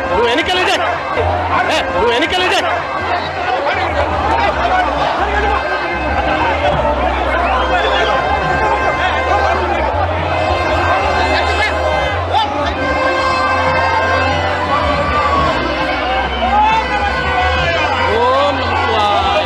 నువ్వు వెనకెళ్ళి నువ్వు వెనకెళ్ళి ఓం నమః శివాయ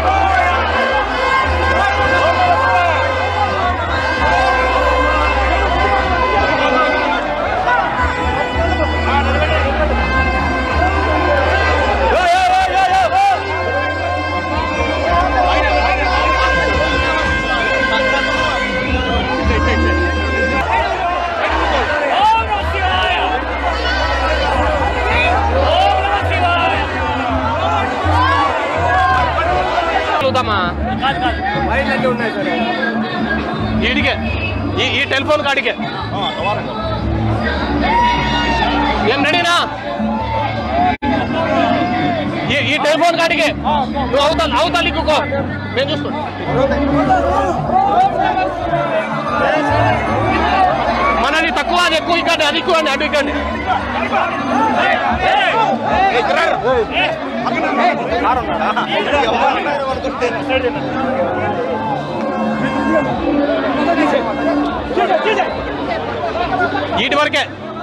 చూద్దామా ఈడికే ఈ ఈ టెలిఫోన్ కాడికే ఏం రెడీనా ఈ ఈ టెలిఫోన్ కాడికే నువ్వు అవుతాను అవుతాను ఇంకో నేను చూసుకోండి మనది తక్కువ అది ఎక్కువ ఇక్కడ అది ఎక్కువ అండి అటు ఇక్కండి ఈటి వరకే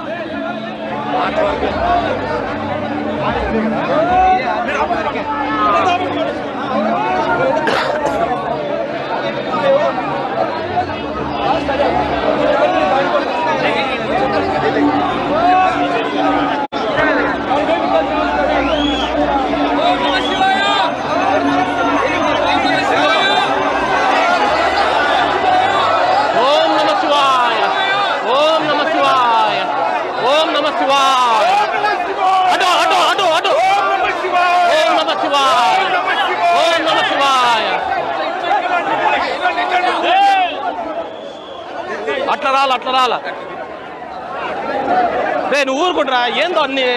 ఓం నమ శివాయ ఓం నమ శివాయ ఓం నమ శివాయ అటు అటు అటు అటు ఓం నమ శివాయ ఓం నమ శివాయ అట్లా రాల అట్లా రాల రే నువ్వు ఊరుకుంటురా ఏందో అన్ని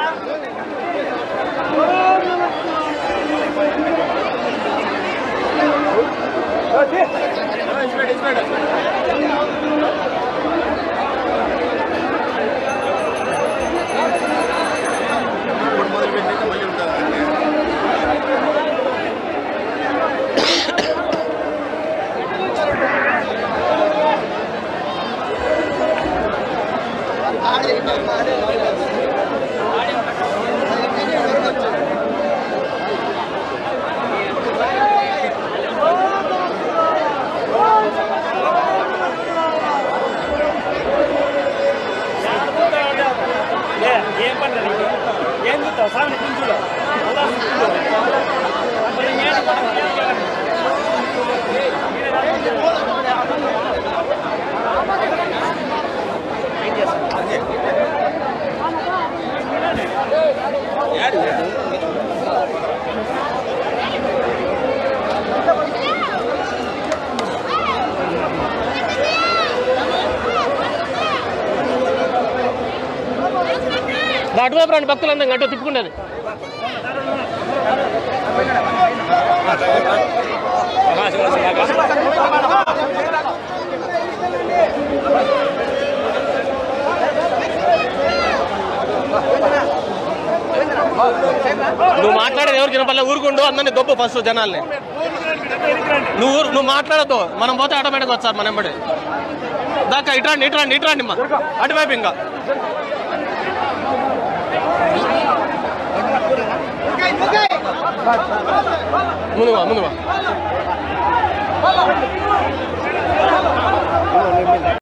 ఏం పని ఏం చూస్తావు సామి కుంచులో దా అటువైపు రండి భక్తులందరూ అటు తిప్పుకుండేది నువ్వు మాట్లాడేది ఎవరికి వినపల్లే ఊరుకుండు అందరినీ దొబ్బు ఫస్ట్ జనాల్ని నువ్వు ఊరు- నువ్వు మాట్లాడద్దు మనం పోతే ఆటోమేటిక్ వచ్చారు మన ఎంబడి దాకా ఇట్రండి ఇట్రండి ఇట్రండి మా అటువైపు ఇంకా ముందువా ముందువా